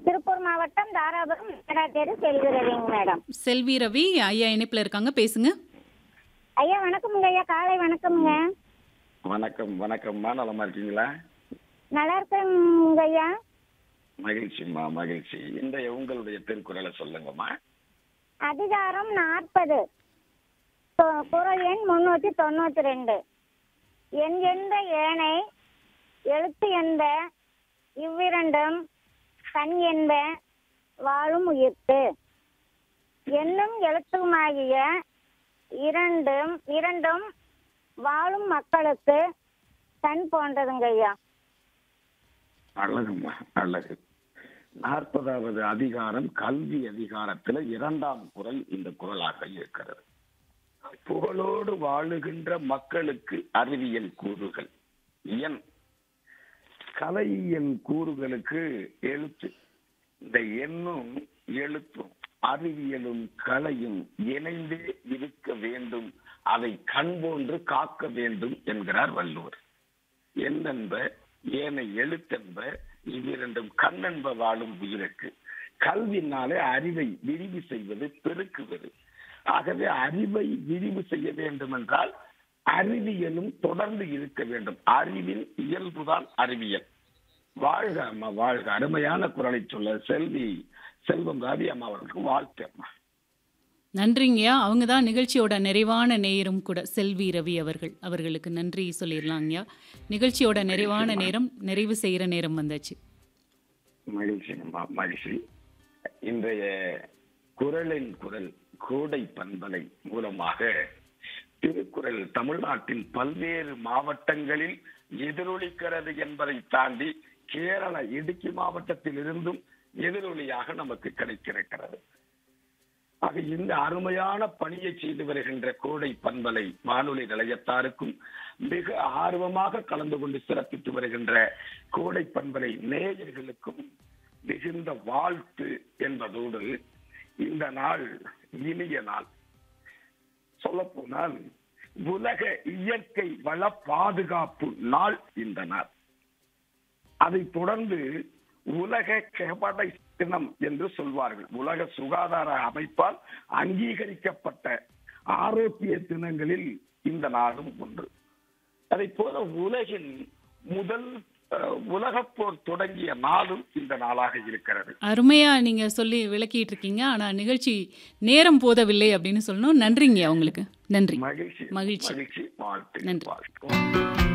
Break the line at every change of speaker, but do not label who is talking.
திருப்பூர் மாவட்டம் தாராபுரம் மேடாத்தேரு செல்கிறவங்க மேடம்
செல்வி ரவி ஐயா இணைப்புல இருக்காங்க பேசுங்க
ஐயா வணக்கமுங்க ஐயா காலை வணக்கமுங்க
வணக்கம் வணக்கம்மா நலமா இருக்கீங்களா
நல்லா இருக்கேங்க ஐயா
மகிழ்ச்சிம்மா மகிழ்ச்சி இந்த உங்களுடைய திருக்குறளை சொல்லுங்கம்மா
அதிகாரம் நாற்பது குரல் எண் முன்னூத்தி தொண்ணூத்தி ரெண்டு எண் என்ற ஏனை எழுத்து என்ப இவ்விரண்டும் கண் என்ப வாழும் உயிர்த்து எண்ணும் எழுத்துமாகிய இரண்டும் இரண்டும் வாழும் மக்களுக்கு கண் போன்றதுங்க ஐயா
அழகும்மா அழகு நாற்பதாவது அதிகாரம் கல்வி அதிகாரத்துல இரண்டாம் குரல் இந்த குரலாக இருக்கிறது புகழோடு வாழுகின்ற மக்களுக்கு அறிவியல் கூறுகள் எண் கலையியல் கூறுகளுக்கு எழுத்து இந்த எண்ணும் எழுத்தும் அறிவியலும் கலையும் இணைந்தே இருக்க வேண்டும் அதை கண் போன்று காக்க வேண்டும் என்கிறார் வள்ளுவர் எண்ணென்ப ஏனை எழுத்தென்ப இவ்விரண்டும் கண்ணென்ப வாழும் உயிருக்கு கல்வினாலே அறிவை விரிவு செய்வது பெருக்குவது ஆகவே அறிவை விரிவு செய்ய வேண்டும் என்றால் அறிவியலும் தொடர்ந்து இருக்க வேண்டும் அறிவின் இயல்புதான் அறிவியல் வாழ்க அம்மா வாழ்க அருமையான குரலை சொல்ல செல்வி செல்வம் ரவி அம்மா அவர்களுக்கு வாழ்த்து அம்மா
நன்றிங்கய்யா அவங்க தான் நிகழ்ச்சியோட நிறைவான நேரம் கூட செல்வி ரவி அவர்கள் அவர்களுக்கு நன்றி சொல்லிடலாங்கய்யா நிகழ்ச்சியோட நிறைவான நேரம் நிறைவு செய்கிற நேரம் வந்தாச்சு
மகிழ்ச்சி அம்மா மகிழ்ச்சி இன்றைய குரலின் குரல் கோடை பண்பலை மூலமாக திருக்குறள் தமிழ்நாட்டின் பல்வேறு மாவட்டங்களில் எதிரொலிக்கிறது என்பதை தாண்டி கேரள இடுக்கி மாவட்டத்தில் இருந்தும் எதிரொலியாக நமக்கு கிடைத்திருக்கிறது ஆக இந்த அருமையான பணியை செய்து வருகின்ற கோடை பண்பலை வானொலி நிலையத்தாருக்கும் மிக ஆர்வமாக கலந்து கொண்டு சிறப்பித்து வருகின்ற கோடை பண்பலை நேயர்களுக்கும் மிகுந்த வாழ்த்து என்பதோடு இந்த நாள் இனிய நாள் சொல்லப்போனால் உலக இயற்கை வள பாதுகாப்பு நாள் இந்த நாள் அதைத் தொடர்ந்து உலக கெபடை தினம் என்று சொல்வார்கள் உலக சுகாதார அமைப்பால் அங்கீகரிக்கப்பட்ட ஆரோக்கிய தினங்களில் இந்த நாளும் ஒன்று அதை போல உலகின் முதல் அஹ், உலகப் போர் தொடங்கிய நாளும் இந்த நாளாக இருக்கிறது
அருமையா நீங்க சொல்லி விளக்கிட்டு இருக்கீங்க ஆனா நிகழ்ச்சி நேரம் போதவில்லை அப்படின்னு சொல்லணும் நன்றிங்கய்யா உங்களுக்கு நன்றி
மகிழ்ச்சி
மகிழ்ச்சி.
மகிழ்ச்சி வாழ்த்து
நன்றி.
வாழ்த்து